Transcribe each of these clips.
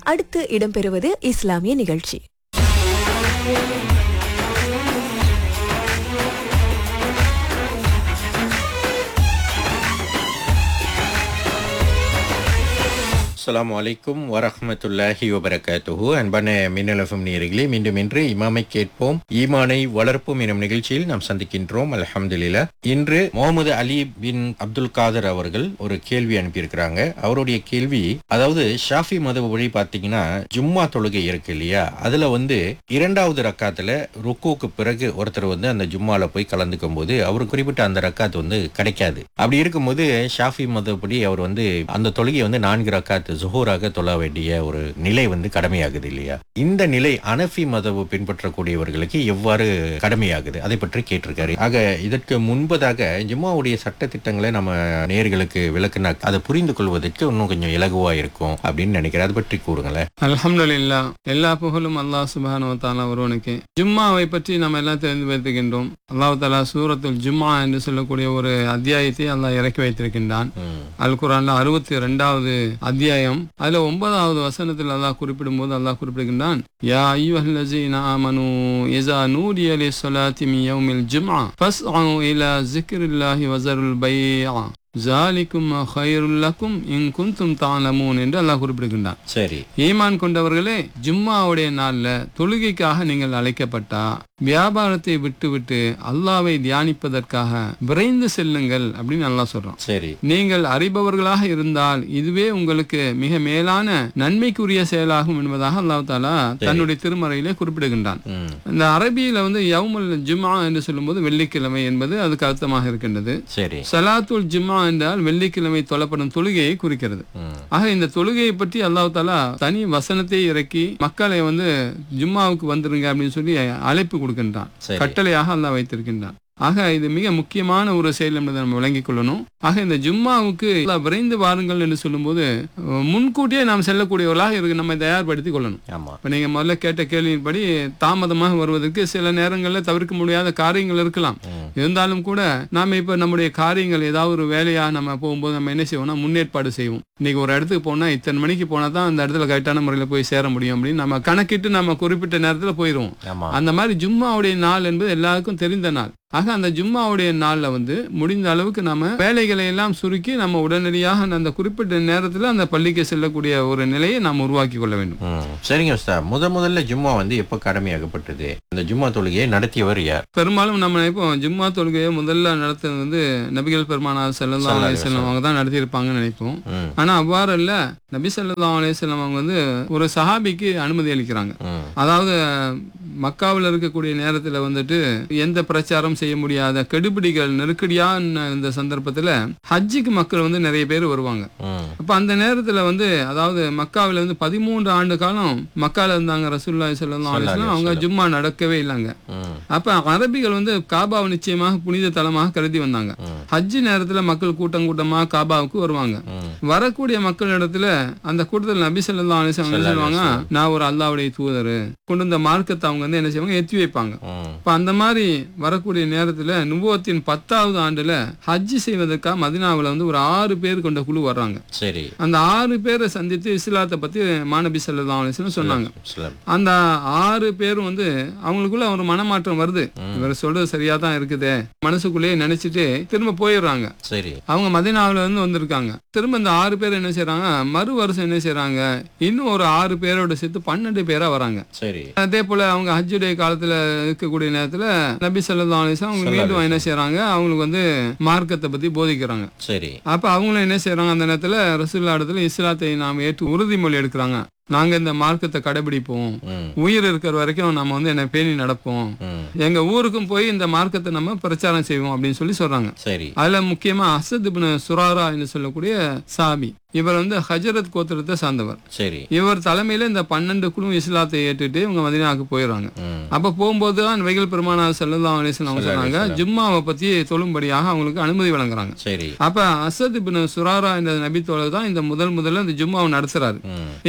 அடுத்து இடம்பெறுவது இஸ்லாமிய நிகழ்ச்சி அஸ்ஸலாமு அலைக்கும் வரஹ்மத்துல்லாஹி வபரகாத்துஹு அன்பான மின்னலஃபம் நேயர்களே மீண்டும் இன்று இமாமை கேட்போம் ஈமானை வளர்ப்போம் எனும் நிகழ்ச்சியில் நாம் சந்திக்கின்றோம் அல்ஹம்துலில்லா இன்று முகமது அலி பின் அப்துல் காதர் அவர்கள் ஒரு கேள்வி அனுப்பியிருக்கிறாங்க அவருடைய கேள்வி அதாவது ஷாஃபி மத வழி பார்த்தீங்கன்னா ஜும்மா தொழுகை இருக்கு இல்லையா அதுல வந்து இரண்டாவது ரக்காத்துல ருக்குவுக்கு பிறகு ஒருத்தர் வந்து அந்த ஜும்மால போய் கலந்துக்கும் போது அவர் குறிப்பிட்ட அந்த ரக்காத் வந்து கிடைக்காது அப்படி இருக்கும்போது ஷாஃபி மதப்படி அவர் வந்து அந்த தொழுகையை வந்து நான்கு ரக்காத்து ஜுஹூராக தொழ வேண்டிய ஒரு நிலை வந்து கடமையாகுது இல்லையா இந்த நிலை அனஃபி மதவு பின்பற்றக்கூடியவர்களுக்கு எவ்வாறு கடமையாகுது அதை பற்றி கேட்டிருக்காரு ஆக இதற்கு முன்பதாக ஜும்மாவுடைய சட்ட திட்டங்களை நம்ம நேர்களுக்கு விளக்குனா அதை புரிந்து கொள்வதற்கு இன்னும் கொஞ்சம் இலகுவா இருக்கும் அப்படின்னு நினைக்கிறேன் அதை பற்றி கூறுங்களேன் அல்ஹம்துலில்லா எல்லா புகழும் அல்லாஹ் சுபானு தாலா ஒருவனுக்கு ஜும்மாவை பற்றி நம்ம எல்லாம் தெரிந்து வைத்திருக்கின்றோம் அல்லாஹ் தாலா சூரத்துல் ஜும்மா என்று சொல்லக்கூடிய ஒரு அத்தியாயத்தை அல்லாஹ் இறக்கி வைத்திருக்கின்றான் ம், அல் குரான்ல அறுபத்தி ரெண்டாவது அத்தியாயம் அதுல ஒன்பதாவது வசனத்தில் அல்லாஹ் குறிப்பிடும் போது அல்லாஹ் குறிப்பிடுகின்றான் யா ஐயுஹல்லஸீன ஆமனு இஸா நூடிய லிஸ்ஸலாத்தி மின் யௌமில் ஜும்ஆ ஃபஸ்அு இலா ஸிக்ரில்லாஹி வஸருல் பைஅ ஜாலிக்கும் ஹைருல் லக்கும் இன் குன்தும் தஅலமூன் என்று அல்லாஹ் குறிப்பிடுகின்றான் சரி ஈமான் கொண்டவர்களே ஜும்மாவுடைய நாள்ல தொழுகைக்காக நீங்கள் அழைக்கப்பட்டா வியாபாரத்தை விட்டுவிட்டு அல்லாவை தியானிப்பதற்காக விரைந்து செல்லுங்கள் அப்படின்னு அல்லாஹ் சொல்றான் சரி நீங்கள் அறிபவர்களாக இருந்தால் இதுவே உங்களுக்கு மிக மேலான நன்மைக்குரிய செயலாகும் என்பதாக அல்லாஹ் தாலா தன்னுடைய திருமறையிலே குறிப்பிடுகின்றான் ம், இந்த அரபியில வந்து யவுமுல் ஜும்ஆ என்று சொல்லும்போது வெள்ளிக்கிழமை என்பது அதுக்கு அர்த்தமாக இருக்கின்றது சரி சலாத்துல் ஜும்ஆ என்றால் வெள்ளிக்கிழமை தொழப்படும் தொழுகையை குறிக்கிறது ம், ஆக இந்த தொழுகையை பற்றி அல்லாஹ் தாலா தனி வசனத்தை இறக்கி மக்களை வந்து ஜும்மாவுக்கு வந்துருங்க அப்படின்னு சொல்லி அழைப்பு கொடுக்கின்றான் சரி கட்டளையாக அல்லாஹ் வைத்திருக்கின்றான் ஆக இது மிக முக்கியமான ஒரு செயல் என்பதை நம்ம விளங்கிக் கொள்ளணும் ஆக இந்த ஜும்மாவுக்கு அல்லாஹ் விரைந்து வாருங்கள் என்று சொல்லும்போது அஹ், முன்கூட்டியே நாம் செல்லக்கூடியவர்களாக இருக்கு நம்ம தயார்படுத்திக் கொள்ளணும் ஆமா இப்போ நீங்கள் முதல்ல கேட்ட கேள்வியின்படி தாமதமாக வருவதற்கு சில நேரங்களில் தவிர்க்க முடியாத காரியங்கள் இருக்கலாம் ம், இருந்தாலும் கூட நாம இப்ப நம்முடைய காரியங்கள் ஏதாவது ஒரு வேலையா நம்ம போகும்போது நம்ம என்ன செய்வோம்னா முன்னேற்பாடு செய்வோம் இன்னைக்கு ஒரு இடத்துக்கு போனா இத்தனை மணிக்கு போனா தான் அந்த இடத்துல கரெக்டான முறையில் போய் சேர முடியும் அப்படின்னு நம்ம கணக்கிட்டு நம்ம குறிப்பிட்ட நேரத்துல போயிடுவோம் ஆமா அந்த மாதிரி ஜும்மாவுடைய நாள் என்பது எல்லாருக்கும் தெரிந்த நாள் ஆக அந்த ஜும்மாவுடைய நாள்ல வந்து முடிந்த அளவுக்கு நம்ம வேலைகளை எல்லாம் சுருக்கி நம்ம உடனடியாக அந்த குறிப்பிட்ட நேரத்துல அந்த பள்ளிக்கு செல்லக்கூடிய ஒரு நிலையை நாம் உருவாக்கி கொள்ள வேண்டும் ம், சரிங்க உஸ்தா முத முதல்ல ஜும்மா வந்து எப்ப கடமையாகப்பட்டது இந்த ஜும்மா தொழுகையை நடத்தியவர் யார் பெரும்பாலும் நம்ம நினைப்போம் ஜும்மா தொழுகையை முதல்ல நடத்துறது வந்து நபிகள் பெருமானார் செல்லல்லா ஸல்லல்லாஹு அலையம் அவங்க தான் நடத்தியிருப்பாங்கன்னு நினைப்போம் ம், ஆனா அவ்வாறு இல்ல நபி சல்லா அலையம் அவங்க வந்து ஒரு சஹாபிக்கு அனுமதி அளிக்கிறாங்க ம், அதாவது மக்காவில் இருக்கக்கூடிய நேரத்துல வந்துட்டு எந்த பிரச்சாரம் செய்ய முடியாத கெடுபிடிகள் நெருக்கடியான இந்த சந்தர்ப்பத்துல ஹஜ்ஜிக்கு மக்கள் வந்து நிறைய பேர் வருவாங்க ம், அப்ப அந்த நேரத்துல வந்து அதாவது மக்காவில் வந்து பதிமூன்று ஆண்டு காலம் மக்கால இருந்தாங்க ரசூல்லாய் ஸல்லல்லாஹு அலைஹி வஸல்லம் அவங்க ஜும்மா நடக்கவே இல்லைங்க ம், அப்ப அரபிகள் வந்து காபாவை நிச்சயமாக புனித தலமாக கருதி வந்தாங்க ம். ஹஜ் நேரத்துல மக்கள் கூட்டம் கூட்டமா காபாவுக்கு வருவாங்க ம், வரக்கூடிய மக்கள் இடத்துல அந்த கூட்டத்தில் நபி ஸல்லல்லாஹு அலைஹி வஸல்லம் என்ன சொல்லுவாங்க நான் ஒரு அல்லாஹ்வுடைய தூதர் கொண்டு இந்த மார்க்கத்தை அவங்க வந்து என்ன செய்வாங்க எத்தி வைப்பாங்க ம், இப்ப அந்த மாதிரி வரக்கூடிய நேரத்துல நுபுவத்தின் பத்தாவது ஆண்டுல ஹஜ் செய்வதற்காக மதினாவுல வந்து ஒரு ஆறு பேர் கொண்ட குழு வர்றாங்க சரி அந்த ஆறு பேரை சந்தித்து இஸ்லாத்தை பத்தி மாநபி ஸல்லல்லாஹு அலைஹி வஸல்லம் சொன்னாங்க இஸ்லாம். அந்த ஆறு பேரும் வந்து அவங்களுக்குள்ள ஒரு மனமாற்றம் வருது இவர் சொல்றது சரியா தான் இருக்குதே மனசுக்குள்ளேயே நினைச்சிட்டு திரும்ப போயிடுறாங்க சரி அவங்க மதினாவுல இருந்து வந்திருக்காங்க திரும்ப இந்த ஆறு பேர் என்ன செய்றாங்க மறு வருஷம் என்ன செய்றாங்க இன்னும் ஒரு ஆறு பேரோட சேர்த்து பன்னெண்டு பேரா வராங்க சரி அதே போல அவங்க ஹஜ்ஜுடைய காலத்துல இருக்கக்கூடிய நேரத்துல நபி ஸல்லல்லாஹு அலைஹி வஸல்லம் அவங்க மீண்டும் என்ன செய்றாங்க அவங்களுக்கு வந்து மார்க்கத்தை பத்தி போதிக்கிறாங்க சரி அப்ப அவங்களும் என்ன செய்றாங்க அந்த நேரத்துல ரசூல்லா இடத்துல இஸ்லாத்தை நாம் ஏற்று உறுதிமொழி எடுக்கிறாங்க நாங்க இந்த மார்க்கத்தை கடைபிடிப்போம் ம், உயிர் இருக்கிற வரைக்கும் நம்ம வந்து என்ன பேணி நடப்போம் ம், எங்க ஊருக்கும் போய் இந்த மார்க்கத்தை நம்ம பிரச்சாரம் செய்வோம் அப்படின்னு சொல்லி சொல்றாங்க சரி அதுல முக்கியமா அசத் இப்னு சுராரா என்று சொல்லக்கூடிய சாபி இவர் வந்து ஹஜரத் கோத்திரத்தை சார்ந்தவர் சரி இவர் தலைமையில இந்த பன்னெண்டு குழு இஸ்லாத்தை ஏற்றுட்டு இவங்க மதினாவுக்கு போயிடுறாங்க ம், அப்ப போகும்போது தான் வெயில் பெருமானார் செல்லலாம் அவங்க சொன்னாங்க ஜும்மாவை பத்தி தொழும்படியாக அவங்களுக்கு அனுமதி வழங்குறாங்க சரி அப்ப அசத் இப்னு சுராரா என்ற நபி தோழர் தான் இந்த முதல் முதல்ல இந்த ஜும்மாவை நடத்துறாரு ம், எங்க நடத்து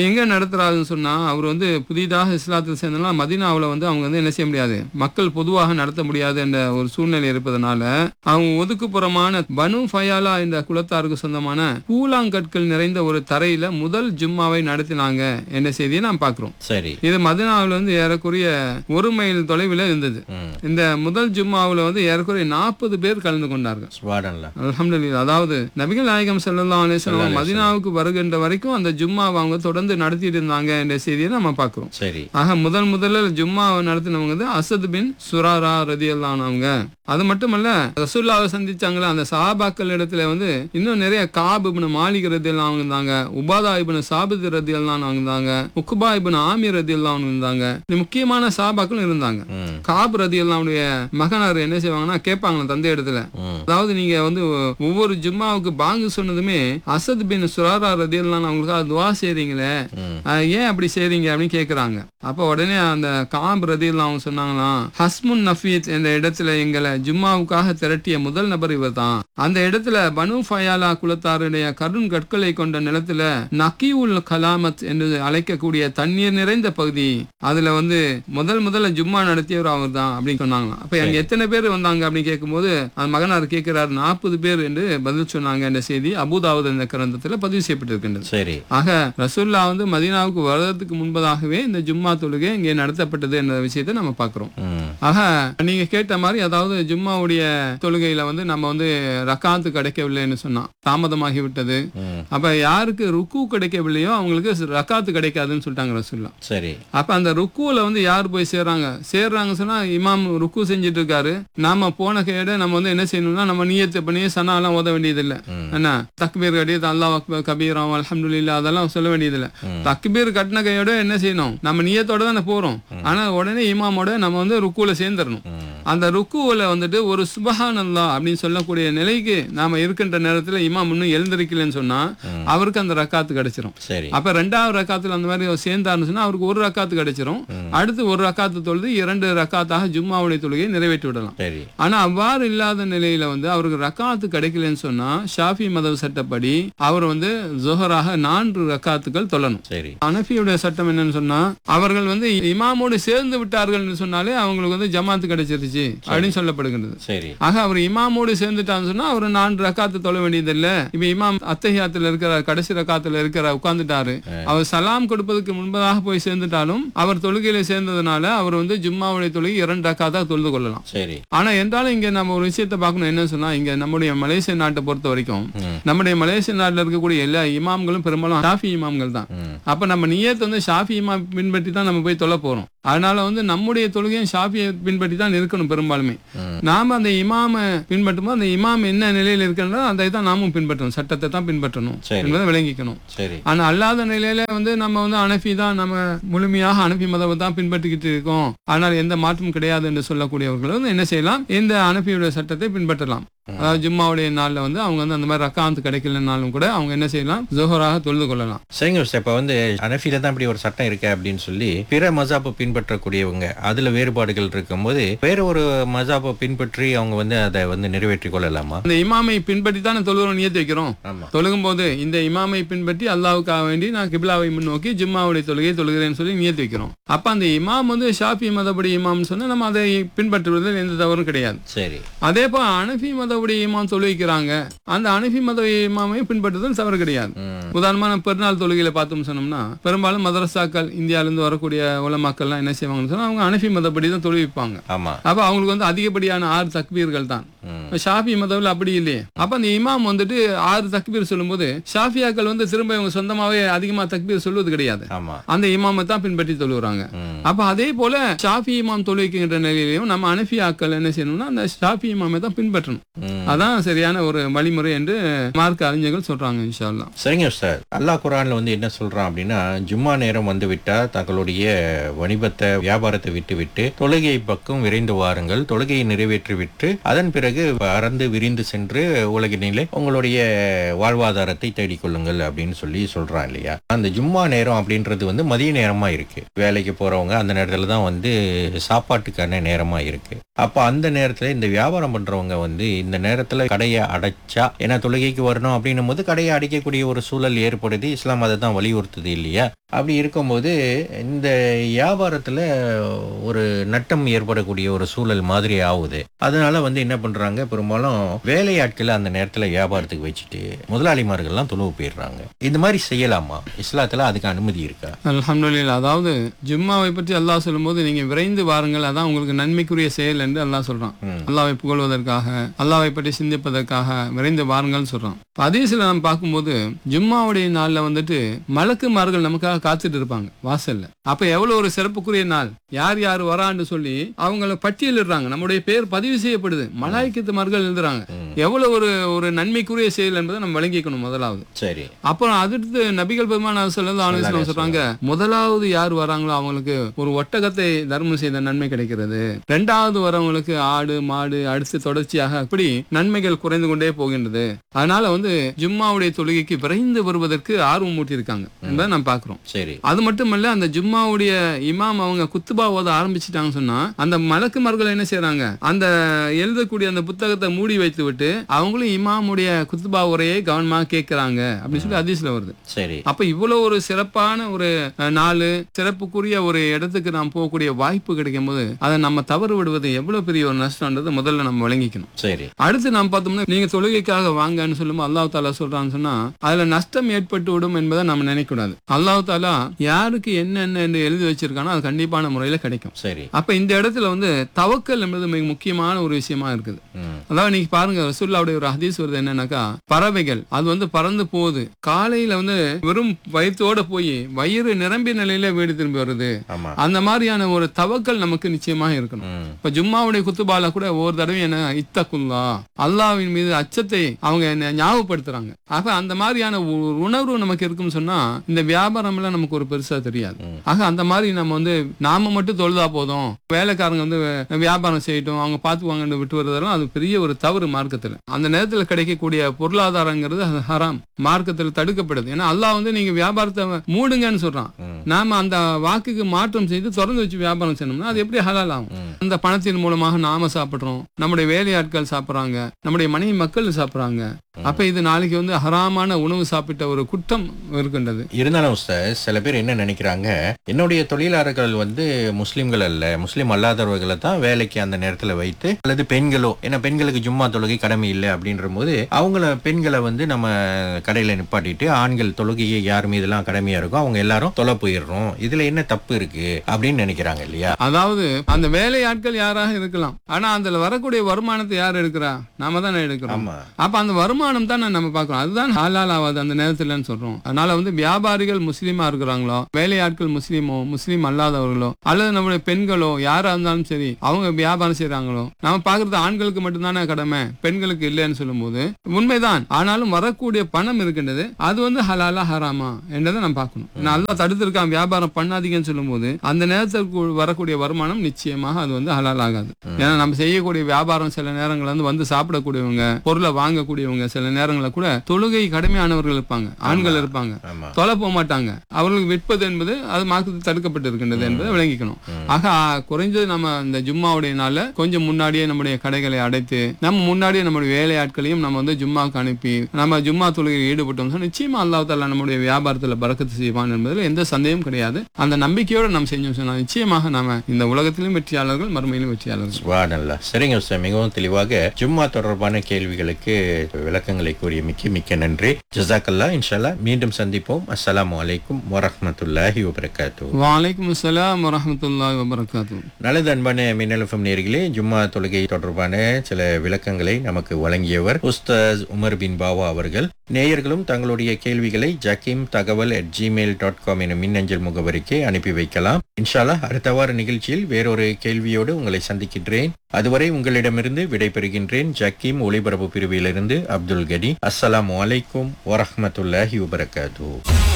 நடத்துறாருன்னு சொன்னா அவர் வந்து புதிதாக இஸ்லாத்தில் சேர்ந்தனால மதீனாவுல வந்து அவங்க வந்து என்ன செய்ய முடியாது மக்கள் பொதுவாக நடத்த முடியாது என்ற ஒரு சூழ்நிலை இருப்பதனால அவங்க ஒதுக்குப்புறமான பனு ஃபயாலா என்ற குலத்தாருக்கு சொந்தமான கூழாங்கற்கள் நிறைந்த ஒரு தரையில முதல் ஜும்மாவை நடத்தினாங்க என்ற செய்தியை நாம் பார்க்கிறோம் சரி இது மதினாவில் வந்து ஏறக்குறைய ஒரு மைல் தொலைவில் இருந்தது ம் இந்த முதல் ஜும்மாவுல வந்து ஏறக்குறைய நாற்பது பேர் கலந்து கொண்டார்கள் ஸ்வாடன்ல அல்ஹம்துலில்லாஹ் அதாவது நபிகள் நாயகம் ஸல்லல்லாஹு அலைஹி வஸல்லம் மதீனாவுக்கு வருகின்ற வரைக்கும் அந்த ஜும்மாவை அவங்க தொடர்ந்து நடத்திட்டு இருந்தாங்க என்ற செய்தியை நம்ம பார்க்கிறோம் சரி ஆக முதல் முதல்ல ஜும்மாவை நடத்தினவங்க வந்து அசத் பின் சுராரா ரதியல்லானவங்க அது மட்டுமல்ல ரசூல்லாவை சந்திச்சாங்களே அந்த சஹாபாக்கள் இடத்துல வந்து இன்னும் நிறைய காப் இப்னு மாலிக் ரதியல்லாம் அவங்க இருந்தாங்க உபாதா இப்னு சாபித் ரதியல்லாம் அவங்க இருந்தாங்க உக்குபா இப்னு ஆமீர் ரதியல்லாம் அவங்க இருந்தாங்க இந்த முக்கியமான சஹாபாக்களும் இருந்தாங்க ம் காப் ரதியல்லாவுடைய மகனார் என்ன செய்வாங்கன்னா கேட்பாங்க தந்தை இடத்துல ம் அதாவது நீங்க வந்து ஒவ்வொரு ஜும்மாவுக்கு பாங்கு சொன்னதுமே அசத் பின் சுராரா ரதியல்லாம் அவங்களுக்காக துவா செய்றீங்களே ம் ஆஹ் ஏன் அப்படி செய்றீங்க அப்படின்னு கேக்குறாங்க அப்ப உடனே அந்த காப் ரதியல்லாம் அவங்க சொன்னாங்களாம் ஹஸ்முன் நஃபீத் என்ற இடத்துல எங்களை ஜும்மாவுக்காக திரட்டிய முதல் நபர் இவர் தான் அந்த இடத்துல பனு ஃபயாலா குலத்தாருடைய கருண் கற்களை கொண்ட நிலத்துல நக்கியுல் கலாமத் என்று அழைக்கக்கூடிய தண்ணீர் நிறைந்த பகுதி அதுல வந்து முதல் முதல்ல ஜும்மா நடத்தியவர் அவர் தான் அப்படின்னு சொன்னாங்களாம் அப்ப அங்க எத்தனை பேர் வந்தாங்க அப்படின்னு கேட்கும்போது அந்த மகனார் கேட்கிறார் நாற்பது பேர் என்று பதில் சொன்னாங்க என்ற செய்தி அபுதாவுத் என்ற கிரந்தத்துல பதிவு செய்யப்பட்டிருக்கின்றது சரி ஆக ரசூல்லா வந்து மதீனாவுக்கு வர்றதுக்கு முன்பதாகவே இந்த ஜும்மா தொழுகை இங்கே நடத்தப்பட்டது என்ற விஷயத்தை நம்ம பார்க்கிறோம் ம் ஆக நீங்க கேட்ட மாதிரி அதாவது ஜும்மாவுடைய தொழுகையில வந்து நம்ம வந்து ரக்காத்து கிடைக்கவில்லைன்னு சொன்னோம் தாமதமாகி விட்டது ம் அப்ப யாருக்கு ருக்கு கிடைக்கவில்லையோ அவங்களுக்கு ரக்காத்து கிடைக்காதுன்னு சொல்லிட்டாங்க ரசூல்லா சரி அப்ப அந்த ருக்குல வந்து யார் போய் சேர்றாங்க சேர்றாங்க சொன்னா இமாம் ருக்கு செஞ்சுட்டு இருக்காரு நாம போன கையோட நம்ம வந்து என்ன செய்யணும்னா நம்ம நியத்து பண்ணி சனாலாம் ஓத வேண்டியதில்லை ம் என்ன தக்பீர் கட்டி அல்லாஹ் அக்பர் கபீரம் அல்ஹம்துலில்லாஹ் அதெல்லாம் சொல்ல வேண்டியதில்லை ம். தக்பீர் கட்டின கையோட என்ன செய்யணும் நம்ம நியத்தோட தானே போறோம் ஆனா உடனே இமாமோட நம்ம வந்து ருக்குல சேர்ந்துடணும் ம் அந்த ருக்குவில் வந்துட்டு ஒரு சுபஹான் அல்லாஹ் அப்படின்னு சொல்லக்கூடிய நிலைக்கு நாம இருக்கின்ற நேரத்துல இமாம் இன்னும் எழுந்திருக்கலன்னு சொன்னா அவருக்கு அந்த ரக்காத்து கிடைச்சிரும் சரி அப்ப ரெண்டாவது ரக்காத்துல அந்த மாதிரி அவர் சேர்ந்தாருன்னு சொன்னா அவருக்கு ஒரு ரக்காத்து கிடைச்சிரும் அடுத்து ஒரு ரக்காத்து தொழுது இரண்டு ரக்காத்தாக ஜும்மாவுடைய தொழுகையை நிறைவேற்றி விடலாம் சரி ஆனா அவ்வாறு இல்லாத நிலையில வந்து அவருக்கு ரக்காத்து கிடைக்கலன்னு சொன்னா ஷாஃபி மதவ சட்டப்படி அவர் வந்து ஜொஹராக நான்கு ரக்காத்துக்கள் தொழணும் சரி அனஃபியுடைய சட்டம் என்னன்னு சொன்னா அவர்கள் வந்து இமாமோடு சேர்ந்து விட்டார்கள் சொன்னாலே அவங்களுக்கு வந்து ஜமாத்து கிடைச்சிருச்சு அப்படின்னு சொல்லப்படுகின்றது சரி ஆக அவர் இமாமோடு சேர்ந்துட்டான்னு சொன்னா அவர் நான்கு ரக்காத்து தொழ வேண்டியதில்லை இப்ப இமாம் அத்தஹியாத்துல இருக்கிற கடைசி ரக்காத்துல இருக்கிற உட்கார்ந்துட்டாரு அவர் சலாம் கொடுப்பதற்கு முன்பதாக போய் சேர்ந்துட்டாலும் அவர் தொழுகையில சேர்ந்ததுனால அவர் வந்து ஜும்மாவுடைய தொழுகை இரண்டு ரக்காத்தா தொழுது கொள்ளலாம் சரி ஆனா என்றாலும் இங்க நம்ம ஒரு விஷயத்தை பார்க்கணும் என்ன சொன்னா இங்க நம்முடைய மலேசிய நாட்டை பொறுத்த வரைக்கும் ம். நம்முடைய மலேசிய நாட்டில் இருக்கக்கூடிய எல்லா இமாம்களும் பெரும்பாலும் ஷாஃபி இமாம்கள் தான் ம் அப்ப நம்ம நியத்தை வந்து ஷாஃபி இமாம் பின்பற்றி தான் நம்ம போய் தொல்ல போறோம் அதனால வந்து நம்முடைய தொழுகையும் ஷாஃபியை பின்பற்றி தான் இருக்கணும் பெரும்பாலுமே ம். நாம அந்த இமாம பின்பற்றும் போது அந்த இமாம் என்ன நிலையில இருக்கின்றோ அதை தான் நாமும் பின்பற்றணும் சட்டத்தை தான் பின்பற்றணும் சரி. என்பதை விளங்கிக்கணும் சரி ஆனா அல்லாத நிலையில வந்து நம்ம வந்து அனஃபி தான் நம்ம முழுமையாக அனஃபி மதவை தான் பின்பற்றிக்கிட்டு இருக்கோம் ஆனால் எந்த மாற்றமும் கிடையாது என்று சொல்லக்கூடியவர்கள் வந்து என்ன செய்யலாம் இந்த அனஃபியுடைய சட்டத்தை பின்பற்றலாம் அதாவது ஜும்மாவுடைய நாள்ல வந்து அவங்க வந்து அந்த மாதிரி ரக்காந்து கிடைக்கலனாலும் கூட அவங்க என்ன செய்யலாம் ஜோஹராக தொழுது கொள்ளலாம் சரிங்க மிஸ்டர் இப்ப வந்து அனஃபில தான் இப்படி ஒரு சட்டம் இருக்கு அப்படின்னு சொல்லி பிற மசாப்பை பின்பற்றக்கூடியவங்க அதுல வேறுபாடுகள் இருக்கும்போது வேற ஒரு மசாப்பை பின்பற்றி அவங்க வந்து அதை வந்து நிறைவேற்றிக் கொள்ளலாமா அந்த இமாமை பின்பற்றி தானே தொழுகிறோம் நியத்து வைக்கிறோம் ஆமா தொழுகும் போது இந்த இமாமை பின்பற்றி அல்லாவுக்காக வேண்டி நான் கிபிலாவை முன்னோக்கி ஜும்மாவுடைய தொழுகையை தொழுகிறேன்னு சொல்லி நியத்து வைக்கிறோம் அப்ப அந்த இமாம் வந்து ஷாஃபி மதப்படி இமாம்னு சொன்னா நம்ம அதை பின்பற்றுவதில் எந்த தவறும் கிடையாது சரி அதே போல் அனஃபி மதவுடைய இமாம் தொழுவிக்கிறாங்க அந்த அனஃபி மத இமாமை பின்பற்றுதல் தவறு கிடையாது ம் உதாரணமா நம்ம பெருநாள் தொழுகையில பார்த்தோம் சொன்னோம்னா பெரும்பாலும் மதரசாக்கள் இந்தியால இருந்து வரக்கூடிய உலமாக்கள்லாம் என்ன செய்வாங்கன்னு சொன்னா அவங்க அனஃபி மதப்படி தான் தொழுவிப்பாங்க ஆமா அப்ப அவங்களுக்கு வந்து அதிகப்படியான ஆறு தக்பீர்கள் தான் ம் இப்ப ஷாஃபி மதவில் அப்படி இல்லையே அப்ப அந்த இமாம் வந்துட்டு ஆறு தக்பீர் சொல்லும்போது ஷாஃபியாக்கள் வந்து திரும்ப இவங்க சொந்தமாவே அதிகமா தக்பீர் சொல்வது கிடையாது ஆமா அந்த இமாமை தான் பின்பற்றி தொழுகிறாங்க ம் அப்ப அதே போல ஷாஃபி இமாம் தொழுவிக்கின்ற நிலையிலையும் நம்ம அனஃபி ஆக்கள் என்ன செய்யணும்னா அந்த ஷாஃபி இமாமை தான் பின்பற்றணும் ம். அதான் சரியான ஒரு வழிமுறை என்று மார்க்க அறிஞர்கள் சொல்றாங்க இன்ஷா அல்லாஹ் சரிங்க சார் அல்லாஹ் குரான்ல வந்து என்ன சொல்றான் அப்படின்னா ஜும்மா நேரம் வந்து விட்டா தங்களுடைய வணிபத்தை வியாபாரத்தை விட்டு விட்டு தொழுகை பக்கம் விரைந்து வாருங்கள் தொழுகையை நிறைவேற்றி விட்டு அதன் பிறகு பறந்து விரிந்து சென்று உலகினிலே உங்களுடைய வாழ்வாதாரத்தை தேடிக்கொள்ளுங்கள் அப்படின்னு சொல்லி சொல்றான் இல்லையா அந்த ஜும்மா நேரம் அப்படின்றது வந்து மதிய நேரமா இருக்கு வேலைக்கு போறவங்க அந்த நேரத்துல தான் வந்து சாப்பாட்டுக்கான நேரமா இருக்கு அப்ப அந்த நேரத்துல இந்த வியாபாரம் பண்றவங்க வந்து இந்த நேரத்துல கடையை அடைச்சா ஏன்னா தொழுகைக்கு வரணும் அப்படின்னும் போது கடையை அடைக்கக்கூடிய ஒரு சூழல் ஏற்படுது இஸ்லாம் அதை தான் வலியுறுத்துது இல்லையா அப்படி இருக்கும்போது இந்த வியாபாரத்துல ஒரு நட்டம் ஏற்படக்கூடிய ஒரு சூழல் மாதிரி ஆகுது அதனால வந்து என்ன பண்றாங்க பெரும்பாலும் வேலையாட்களை அந்த நேரத்துல வியாபாரத்துக்கு வச்சுட்டு முதலாளிமார்கள்லாம் தொழுவு போயிடுறாங்க இந்த மாதிரி செய்யலாமா இஸ்லாத்துல அதுக்கு அனுமதி இருக்கா அல்ஹம்துலில்லாஹ் அதாவது ஜும்மாவை பற்றி அல்லாஹ் சொல்லும்போது நீங்க விரைந்து வாருங்கள் அதான் உங்களுக்கு நன்மைக்குரிய செயல் என்று அல்லாஹ் சொல்றான் ம். அல்லாஹ்வை புகழ்வதற்காக அல்லாஹ்வை பற்றி சிந்திப்பதற்காக விரைந்து வாருங்கள் சொல்றான் அதீசில் நம்ம பார்க்கும்போது ஜும்மாவுடைய நாள்ல வந்துட்டு மலக்குமார்கள் நமக்காக காத்துட்டு இருப்பாங்க வாசல்ல அப்ப எவ்வளவு ஒரு சிறப்புக்குரிய நாள் யார் யார் வரான்னு சொல்லி அவங்கள பட்டியலிடுறாங்க நம்முடைய பேர் பதிவு செய்யப்படுது மலாய்க்கத்துமார்கள் எழுதுறாங்க ம். எவ்வளவு ஒரு ஒரு நன்மைக்குரிய செயல் என்பதை நம்ம விளங்கிக்கணும் முதலாவது சரி அப்புறம் அடுத்து நபிகள் பெருமான சொல்லலாம் ஆலோசனை சொல்றாங்க முதலாவது யார் வராங்களோ அவங்களுக்கு ஒரு ஒட்டகத்தை தர்மம் செய்த நன்மை கிடைக்கிறது ரெண்டாவது வரவங்களுக்கு ஆடு மாடு அடுத்து தொடர்ச்சியாக அப்படி நன்மைகள் குறைந்து கொண்டே போகின்றது அதனால வந்து ஜும்மாவுடைய தொழுகைக்கு விரைந்து வருவதற்கு ஆர்வம் மூட்டியிருக்காங்க என்பதை நம்ம பார்க்கிறோம் சரி அது மட்டுமல்ல அந்த ஜும்மாவுடைய இமாம் அவங்க குத்துபா ஓத ஆரம்பிச்சிட்டாங்கன்னு சொன்னா அந்த மலக்குமார்கள் என்ன செய்றாங்க அந்த எழுதக்கூடிய அந்த புத்தகத்தை மூடி வைத்து விட்டு அவங்களும் இமாமுடைய குத்துபா உரையை கவனமா கேட்கறாங்க அப்படின்னு சொல்லி அதிசல வருது சரி அப்ப இவ்வளவு ஒரு சிறப்பான ஒரு அஹ், நாளு சிறப்புக்குரிய ஒரு இடத்துக்கு நாம் போகக்கூடிய வாய்ப்பு கிடைக்கும் போது அதை நம்ம தவறு விடுவது எவ்வளவு பெரிய ஒரு நஷ்டம்ன்றது முதல்ல நம்ம விளங்கிக்கணும் சரி அடுத்து நாம் பார்த்தோம்னா நீங்க தொழுகைக்காக வாங்கன்னு சொல்லும்போது அல்லாஹ் தாலா சொல்றான்னு சொன்னா அதுல நஷ்டம் ஏற்பட்டு விடும் என்பதை நம்ம நினைக்கக்கூடாது அல்லாஹ் தாலா யாருக்கு என்னென்ன என்று எழுதி வச்சிருக்கானோ அது கண்டிப்பான முறையில கிடைக்கும் சரி அப்ப இந்த இடத்துல வந்து தவக்கல் என்பது மிக முக்கியமான ஒரு விஷயமா இருக்குது ம். அதாவது நீங்க பாருங்க ரசூல்லாவுடைய ஒரு ஹதீஸ் வருது என்னன்னாக்கா பறவைகள் அது வந்து பறந்து போகுது காலையில வந்து வெறும் வயிற்றோட போய் வயிறு நிரம்பிய நிலையில வீடு திரும்பி வருது ஆமா அந்த மாதிரியான ஒரு தவக்கல் நமக்கு நிச்சயமாக இருக்கணும் ம். இப்ப ஜும்மாவுடைய குத்துபால கூட ஒவ்வொரு தடவையும் என்ன இத்தக்குல்லா அல்லாஹ்வின் மீது அச்சத்தை அவங்க என்ன ஞாபகப்படுத்துறாங்க ஆக அந்த மாதிரியான ஒரு உணர்வு நமக்கு இருக்குன்னு சொன்னா இந்த வியாபாரம் எல்லாம் நமக்கு ஒரு பெருசா தெரியாது ம். ஆக அந்த மாதிரி நம்ம வந்து நாம மட்டும் தொழுதா போதும் வேலைக்காரங்க வந்து வே- வியாபாரம் செய்யட்டும் அவங்க பாத்துக்குவாங்கன்னு விட்டு வருவதெல்லாம் அது பெரிய ஒரு தவறு மார்க்கத்துல அந்த நேரத்துல கிடைக்கக்கூடிய பொருளாதாரங்கிறது அது ஹராம் மார்க்கத்துல தடுக்கப்படுது ஏன்னா அல்லாஹ் வந்து நீங்க வியாபாரத்தை மூடுங்கன்னு சொல்றான் ம். நாம அந்த வாக்குக்கு மாற்றம் செய்து திறந்து வச்சு வியாபாரம் செய்யணும்னா அது எப்படி ஹலால் ஆகும் ம். அந்த பணத்தின் மூலமாக நாம சாப்பிடுறோம் நம்முடைய வேலையாட்கள் சாப்பிடுறாங்க நம்முடைய மனைவி மக்கள் சாப்பிடுறாங்க அப்ப இது நாளைக்கு வந்து ஹராமான உணவு சாப்பிட்ட ஒரு குற்றம் இருக்கின்றது இருந்தாலும் உஸ்தாத், சில பேர் என்ன நினைக்கிறாங்க என்னுடைய தொழிலாளர்கள் வந்து முஸ்லிம்கள் அல்ல முஸ்லிம் அல்லாதவர்களை தான் வேலைக்கு அந்த நேரத்துல வைத்து அல்லது பெண்களோ ஏன்னா பெண்களுக்கு ஜும்மா தொழுகை கடமை இல்லை அப்படின்ற போது அவங்கள பெண்களை வந்து நம்ம கடையில நிப்பாட்டிட்டு ஆண்கள் தொழுகையை யார் மீதெல்லாம் கடமையா இருக்கோ அவங்க எல்லாரும் தொலை போயிடுறோம் இதுல என்ன தப்பு இருக்கு அப்படின்னு நினைக்கிறாங்க இல்லையா அதாவது அந்த வேலையாட்கள் யாராக இருக்கலாம் ஆனா அதுல வரக்கூடிய வருமானத்தை யார் எடுக்கிறா நாம தானே எடுக்கிறோம் ஆமா அப்ப அந்த வருமானம் தானே நம்ம பார்க்கறோம் அதுதான் ஹலால் ஆகாது அந்த நேரத்துலன்னு சொல்றோம் அதனால வந்து வியாபாரிகள் முஸ்லீமா இருக்கிறாங்களோ வேலையாட்கள் முஸ்லீமோ முஸ்லீம் அல்லாதவர்களோ அல்லது நம்முடைய பெண்களோ யாரா இருந்தாலும் சரி அவங்க வியாபாரம் செய்றாங்களோ நம்ம பாக்குறது ஆண்களுக்கு மட்டும்தானே கடமை பெண்களுக்கு இல்லைன்னு சொல்லும்போது உண்மைதான் ஆனாலும் வரக்கூடிய பணம் இருக்கின்றது அது வந்து ஹலாலா ஹராமா என்றதை நம்ம பார்க்கணும் நான் அல்லாஹ் தடுத்திருக்கான் வியாபாரம் பண்ணாதீங்கன்னு சொல்லும்போது அந்த நேரத்துக்கு வரக்கூடிய வருமானம் நிச்சயமாக அது வந்து ஹலால் ஆகாது ஏன்னா நம்ம செய்யக்கூடிய வியாபாரம் சில நேரங்கள்ல வந்து வந்து சாப்பிடக்கூடியவங்க பொருளை வாங்கக்கூடியவங்க சில நேரங்களில் கூட தொழுகை கடுமையானவர்கள் இருப்பாங்க ஆண்கள் இருப்பாங்க ஆமா தொலை போக மாட்டாங்க அவர்களுக்கு விற்பது என்பது அது மார்க்கத்தில் தடுக்கப்பட்டு இருக்கின்றது என்பதை விளங்கிக்கணும் ஆக ஆ, குறைஞ்சது நம்ம இந்த ஜும்மாவுடைய நாள்ல கொஞ்சம் முன்னாடியே நம்முடைய கடைகளை அடைத்து நம்ம முன்னாடியே நம்முடைய வேலையாட்களையும் நம்ம வந்து ஜும்மாவுக்கு அனுப்பி நம்ம ஜும்மா தொழுகையில் ஈடுபட்டோம் சொன்னா நிச்சயமா அல்லாஹ் தாலா நம்முடைய வியாபாரத்துல பறக்கத்து செய்வான் என்பதில் எந்த சந்தேகமும் கிடையாது அந்த நம்பிக்கையோட நம்ம செஞ்சோம் சொன்னா நிச்சயமாக நாம இந்த உலகத்திலும் வெற்றியாளர்கள் மறுமையிலும் வெற்றியாளர்கள் சுபானல்லா சரிங்க உஸ்தாத் மிகவும் தெளிவாக ஜும்மா தொடர்பான கேள்விகளுக்கு விளக்கங்களை கூறிய மிக்க மிக்க நன்றி ஜசாக்கல்லா இன்ஷால்லா மீண்டும் சந்திப்போம் அஸ்ஸலாமு அலைக்கும் வரஹ்மத்துல்லாஹி வபரகாத்து வலைக்கும் அஸ்ஸலாம் வரஹ்மத்துல்லாஹி வபரகாத்து நல்லது அன்பான மின்னலஃபம் நேர்களே ஜும்மா தொழுகை தொடர்பான சில விளக்கங்களை நமக்கு வழங்கியவர் உஸ்தாஸ் உமர் பின் பாவா அவர்கள் நேயர்களும் தங்களுடைய கேள்விகளை ஜக்கீம் தகவல் அட் ஜிமெயில் டாட் காம் எனும் மின்னஞ்சல் முகவரிக்கு அனுப்பி வைக்கலாம் இன்ஷால்லா அடுத்த வார நிகழ்ச்சியில் வேறொரு கேள்வியோடு உங்களை சந்திக்கின்றேன் அதுவரை உங்களிடமிருந்து விடைபெறுகின்றேன் ஜக்கீம் ஒளிபரப்பு பிரிவிலிருந்து அப்துல் கனி அஸ்ஸலாமு அலைக்கும் வரஹ்மத்துல்லாஹி வபரகாத்து